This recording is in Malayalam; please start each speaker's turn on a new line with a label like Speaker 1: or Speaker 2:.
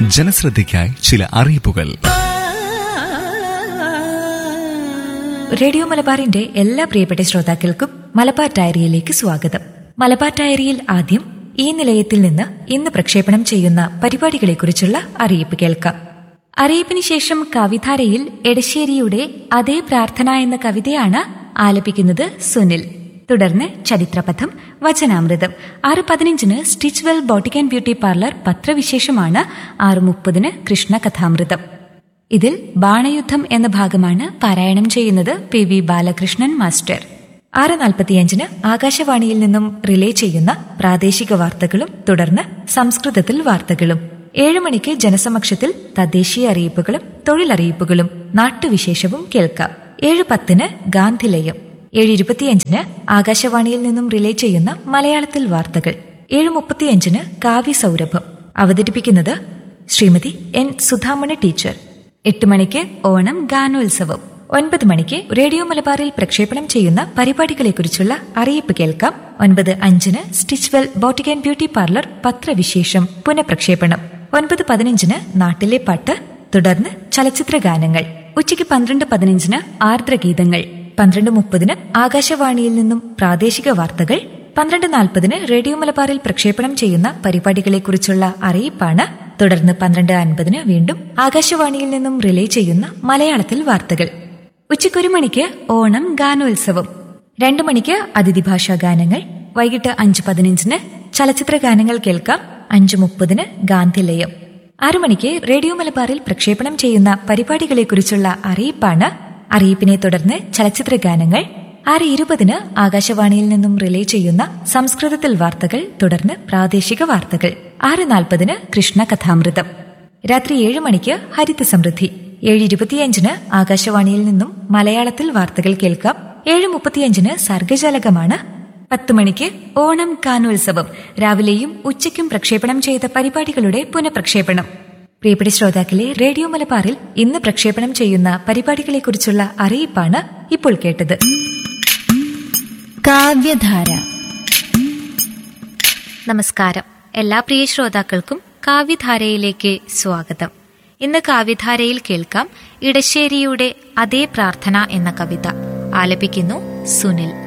Speaker 1: ജനശ്രദ്ധയ്ക്കായി ചില അറിയിപ്പുകൾ
Speaker 2: റേഡിയോ മലബാറിന്റെ എല്ലാ പ്രിയപ്പെട്ട ശ്രോതാക്കൾക്കും മലബാർ ഡയറിയിലേക്ക് സ്വാഗതം മലബാർ ഡയറിയിൽ ആദ്യം ഈ നിലയത്തിൽ നിന്ന് ഇന്ന് പ്രക്ഷേപണം ചെയ്യുന്ന പരിപാടികളെക്കുറിച്ചുള്ള അറിയിപ്പ് കേൾക്കാം അറിയിപ്പിന് ശേഷം കവിധാരയിൽ എടശ്ശേരിയുടെ അതേ പ്രാർത്ഥന എന്ന കവിതയാണ് ആലപിക്കുന്നത് സുനിൽ തുടർന്ന് ചരിത്രപഥം വചനാമൃതം ആറ് പതിനഞ്ചിന് Stitchwell boutique and beauty parlour പത്രവിശേഷമാണ് ആറ് മുപ്പതിന് കൃഷ്ണ കഥാമൃതം ഇതിൽ ബാണയുദ്ധം എന്ന ഭാഗമാണ് പാരായണം ചെയ്യുന്നത് പി വി ബാലകൃഷ്ണൻ മാസ്റ്റർ ആറ് നാൽപ്പത്തിയഞ്ചിന് ആകാശവാണിയിൽ നിന്നും റിലേ ചെയ്യുന്ന പ്രാദേശിക വാർത്തകളും തുടർന്ന് സംസ്കൃതത്തിൽ വാർത്തകളും ഏഴ് മണിക്ക് ജനസമക്ഷത്തിൽ തദ്ദേശീയ അറിയിപ്പുകളും തൊഴിലറിയിപ്പുകളും നാട്ടുവിശേഷവും കേൾക്കാം ഏഴ് പത്തിന് ഗാന്ധിലയം ഏഴ് ഇരുപത്തിയഞ്ചിന് ആകാശവാണിയിൽ നിന്നും റിലേ ചെയ്യുന്ന മലയാളത്തിൽ വാർത്തകൾ ഏഴ് മുപ്പത്തിയഞ്ചിന് കാവ്യ സൗരഭം അവതരിപ്പിക്കുന്നത് ശ്രീമതി എൻ സുധാമണി ടീച്ചർ എട്ട് മണിക്ക് ഓണം ഗാനോത്സവം ഒൻപത് മണിക്ക് റേഡിയോ മലബാറിൽ പ്രക്ഷേപണം ചെയ്യുന്ന പരിപാടികളെക്കുറിച്ചുള്ള അറിയിപ്പ് കേൾക്കാം ഒൻപത് അഞ്ചിന് Stitchwell boutique and beauty parlour പത്രവിശേഷം പുനഃപ്രക്ഷേപണം ഒൻപത് പതിനഞ്ചിന് നാട്ടിലെ പാട്ട് തുടർന്ന് ചലച്ചിത്ര ഗാനങ്ങൾ ഉച്ചയ്ക്ക് പന്ത്രണ്ട് പതിനഞ്ചിന് ആർദ്രഗീതങ്ങൾ പന്ത്രണ്ട് മുപ്പതിന് ആകാശവാണിയിൽ നിന്നും പ്രാദേശിക വാർത്തകൾ പന്ത്രണ്ട് നാൽപ്പതിന് റേഡിയോ മലബാറിൽ പ്രക്ഷേപണം ചെയ്യുന്ന പരിപാടികളെക്കുറിച്ചുള്ള അറിയിപ്പാണ് തുടർന്ന് പന്ത്രണ്ട് അൻപതിന് വീണ്ടും ആകാശവാണിയിൽ നിന്നും റിലേ ചെയ്യുന്ന മലയാളത്തിൽ വാർത്തകൾ ഉച്ചയ്ക്കൊരു മണിക്ക് ഓണം ഗാനോത്സവം രണ്ടു മണിക്ക് അതിഥി ഭാഷാ ഗാനങ്ങൾ വൈകിട്ട് അഞ്ച് പതിനഞ്ചിന് ചലച്ചിത്ര ഗാനങ്ങൾ കേൾക്കാം അഞ്ച് മുപ്പതിന് ഗാന്ധിലയം ആറു മണിക്ക് റേഡിയോ മലബാറിൽ പ്രക്ഷേപണം ചെയ്യുന്ന പരിപാടികളെക്കുറിച്ചുള്ള അറിയിപ്പാണ് അറിയിപ്പിനെ തുടർന്ന് ചലച്ചിത്ര ഗാനങ്ങൾ ആറ് ഇരുപതിന് ആകാശവാണിയിൽ നിന്നും റിലേ ചെയ്യുന്ന സംസ്കൃതത്തിൽ വാർത്തകൾ തുടർന്ന് പ്രാദേശിക വാർത്തകൾ ആറ് നാൽപ്പതിന് കൃഷ്ണ കഥാമൃതം രാത്രി ഏഴ് മണിക്ക് ഹരിത സമൃദ്ധി ഏഴ് ഇരുപത്തിയഞ്ചിന് ആകാശവാണിയിൽ നിന്നും മലയാളത്തിൽ വാർത്തകൾ കേൾക്കാം ഏഴ് മുപ്പത്തിയഞ്ചിന് സർഗജാലകമാണ് പത്ത് മണിക്ക് ഓണം ഗാനോത്സവം രാവിലെയും ഉച്ചയ്ക്കും പ്രക്ഷേപണം ചെയ്ത പരിപാടികളുടെ പുനഃപ്രക്ഷേപണം പ്രിയപ്പെട്ട ശ്രോതാക്കളെ റേഡിയോ മലബാറിൽ ഇന്ന് പ്രക്ഷേപണം ചെയ്യുന്ന പരിപാടികളെക്കുറിച്ചുള്ള അറിയിപ്പാണ് ഇപ്പോൾ കേട്ടത്
Speaker 3: കാവ്യധാര
Speaker 4: നമസ്കാരം എല്ലാ പ്രിയ ശ്രോതാക്കൾക്കും കാവ്യധാരയിലേക്ക് സ്വാഗതം ഇന്ന് കാവ്യധാരയിൽ കേൾക്കാം ഇടശ്ശേരിയുടെ അതേ പ്രാർത്ഥന എന്ന കവിത ആലപിക്കുന്നു സുനിൽ